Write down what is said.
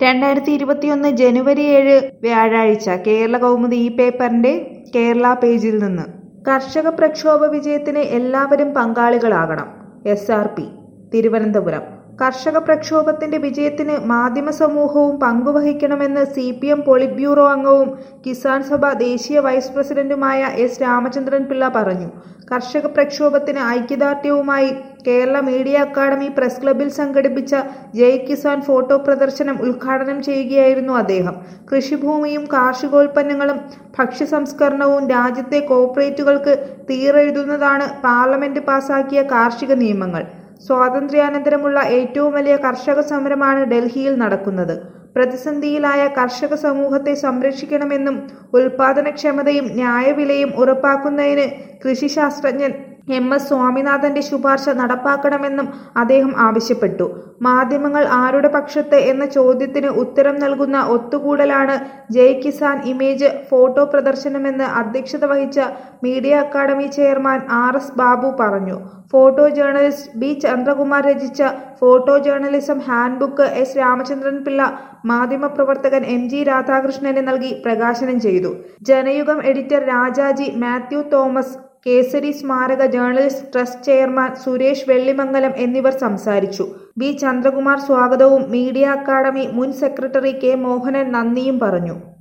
രണ്ടായിരത്തി ഇരുപത്തിയൊന്ന് ജനുവരി ഏഴ് വ്യാഴാഴ്ച കേരള കൗമുദി ഈ പേപ്പറിന്റെ കേരള പേജിൽ നിന്ന് കർഷക പ്രക്ഷോഭ വിജയത്തിന് എല്ലാവരും പങ്കാളികളാകണം എസ് ആർ പി തിരുവനന്തപുരം കർഷക പ്രക്ഷോഭത്തിന്റെ വിജയത്തിന് മാധ്യമ സമൂഹവും പങ്കുവഹിക്കണമെന്ന് C P M polit bureau അംഗവും കിസാൻ സഭ ദേശീയ വൈസ് പ്രസിഡന്റുമായ എസ് രാമചന്ദ്രൻ പിള്ള പറഞ്ഞു കർഷക പ്രക്ഷോഭത്തിന് ഐക്യദാർഢ്യവുമായി കേരള മീഡിയ അക്കാദമി പ്രസ് ക്ലബിൽ സംഘടിപ്പിച്ച ജയ് കിസാൻ ഫോട്ടോ പ്രദർശനം ഉദ്ഘാടനം ചെയ്യുകയായിരുന്നു അദ്ദേഹം കൃഷിഭൂമിയും കാർഷികോൽപ്പന്നങ്ങളും ഭക്ഷ്യ സംസ്കരണവും രാജ്യത്തെ കോർപ്പറേറ്റുകൾക്ക് തീറെഴുതുന്നതാണ് പാർലമെന്റ് പാസാക്കിയ കാർഷിക നിയമങ്ങൾ സ്വാതന്ത്ര്യാനന്തരമുള്ള ഏറ്റവും വലിയ കർഷക സമരമാണ് ഡൽഹിയിൽ നടക്കുന്നത് പ്രതിസന്ധിയിലായ കർഷക സമൂഹത്തെ സംരക്ഷിക്കണമെന്നും ഉൽപാദനക്ഷമതയും ന്യായവിലയും ഉറപ്പാക്കുന്നതിന് കൃഷിശാസ്ത്രജ്ഞൻ എം എസ് സ്വാമിനാഥന്റെ ശുപാർശ നടപ്പാക്കണമെന്നും അദ്ദേഹം ആവശ്യപ്പെട്ടു മാധ്യമങ്ങൾ ആരുടെ പക്ഷത്ത് എന്ന ചോദ്യത്തിന് ഉത്തരം നൽകുന്ന ഒത്തുകൂടലാണ് ജയ് കിസാൻ ഇമേജ് ഫോട്ടോ പ്രദർശനമെന്ന് അധ്യക്ഷത വഹിച്ച media academy chairman R S Babu പറഞ്ഞു ഫോട്ടോ ജേർണലിസ്റ്റ് ബി ചന്ദ്രകുമാർ രചിച്ച photo journalism handbook S Ramachandran Pillai മാധ്യമപ്രവർത്തകൻ എം ജി രാധാകൃഷ്ണന് നൽകി പ്രകാശനം ചെയ്തു Janayugam editor Rajaji Mathew Thomas Kesari സ്മാരക journalist trust chairman Suresh Vellimangalam എന്നിവർ സംസാരിച്ചു ബി ചന്ദ്രകുമാർ സ്വാഗതവും മീഡിയ അക്കാദമി മുൻ സെക്രട്ടറി കെ മോഹനൻ നന്ദിയും പറഞ്ഞു